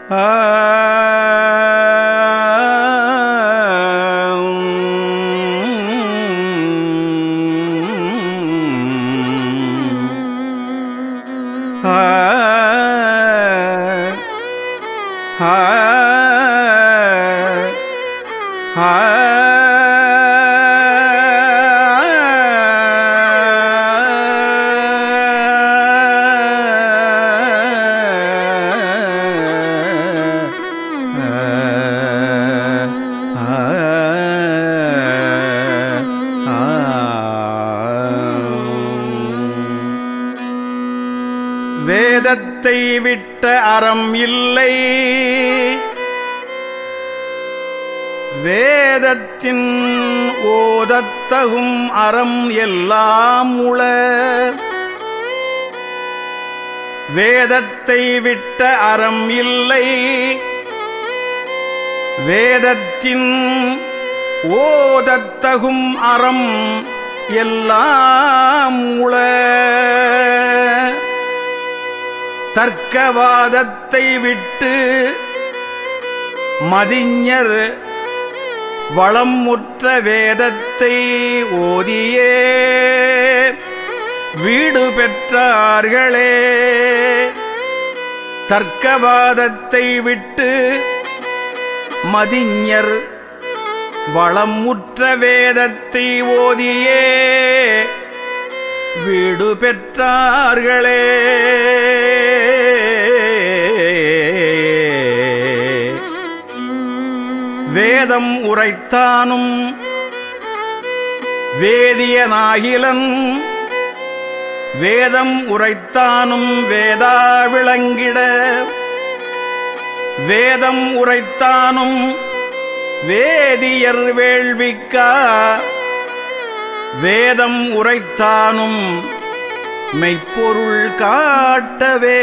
வேதத்தை விட்ட அறம் இல்லை வேதத்தின் ஓதத்தகும் அறம் எல்லாம் உள வேதத்தை விட்ட அறம் இல்லை வேதத்தின் ஓதத்தகும் அறம் எல்லாம் உள தர்க்கவாதத்தை விட்டு மதிஞர் வளம் முற்ற வேதத்தை ஓதியே வீடு பெற்றார்களே தர்க்கவாதத்தை விட்டு மதிஞர் வளம் முற்ற வேதத்தை ஓதியே வீடு பெற்றார்களே வேதம் உரைத்தானும் வேதியனாகிலன் வேதம் உரைத்தானும் வேதா விளங்கிட வேதம் உரைத்தானும் வேதியர் வேள்விக்கா வேதம் உரைத்தானும் மெய்ப்பொருள் காட்டவே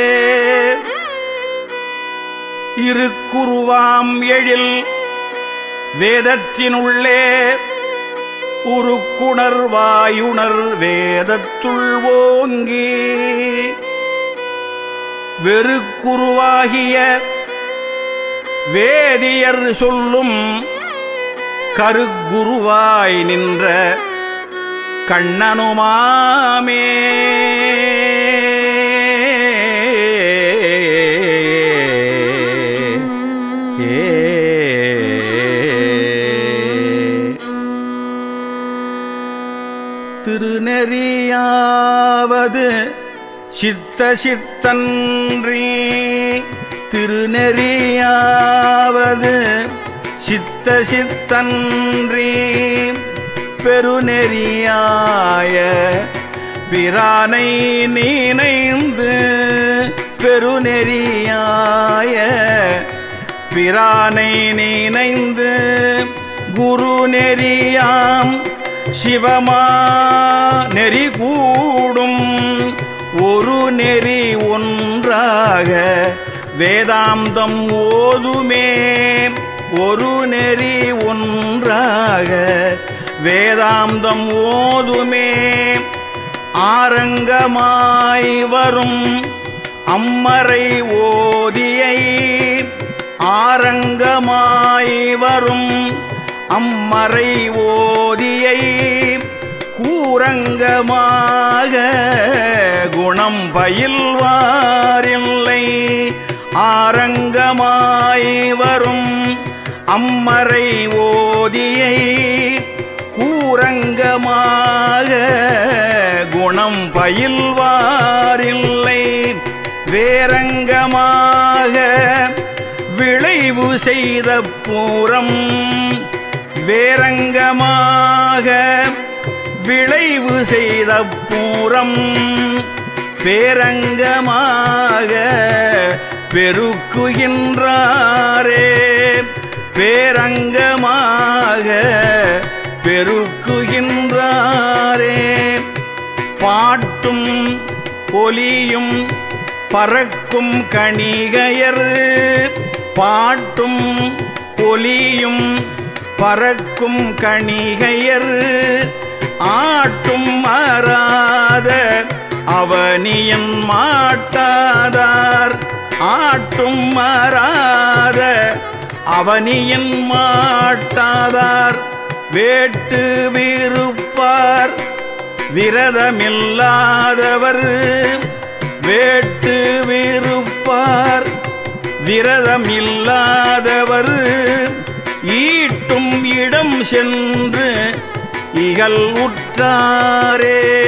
இருக்குருவாம் எழில் வேதத்தினுள்ளே உருக்குணர் வாயுணர் வேதத்துள் ஓங்கி வெறுக்குருவாகிய வேதியர் சொல்லும் கருக்குருவாய் நின்ற கண்ணனுமாமே திருநெறியாவது சித்த சித்தன்றி திருநெறியாவது சித்த சித்தன்றி பெருநெறியாய பிரானை நீனைந்து பெருநெறியாய பிரானை நீனைந்து குரு நெறியாம் சிவமா நெறி கூடும் ஒரு நெறி ஒன்றாக வேதாந்தம் ஓதுமே ஒரு நெறி ஒன்றாக வேதாந்தம் ஓதுமே ஆரங்கமாய் வரும் அம்மறை ஓதியை ஆரங்கமாய் வரும் அம்மறை ஓதியை கூரங்கமாக குணம் பயில்வாரில்லை ஆரங்கமாய் வரும் அம்மறை ஓதியை கூரங்கமாக குணம் பயில்வாரில்லை வேரங்கமாக விளைவு செய்த பூரம் வேரங்கமாக விளைவு செய்த பூரம் பேரங்கமாக பெருக்குகின்றாரே பேரங்கமாக பெருக்குகின்றாரே பாட்டும் ஒலியும் பறக்கும் கணிகையர் பாட்டும் ஒலியும் பறக்கும் கணிகையர் ஆட்டும் மாறாத அவனியன் மாட்டாதார் ஆட்டும் மாறாத அவனியின் மாட்டாதார் வேட்டு விருப்பார் விரதமில்லாதவர் வேட்டு விருப்பார் விரதமில்லாதவர் ஈட்டும் இடம் சென்று இகல் உற்றாரே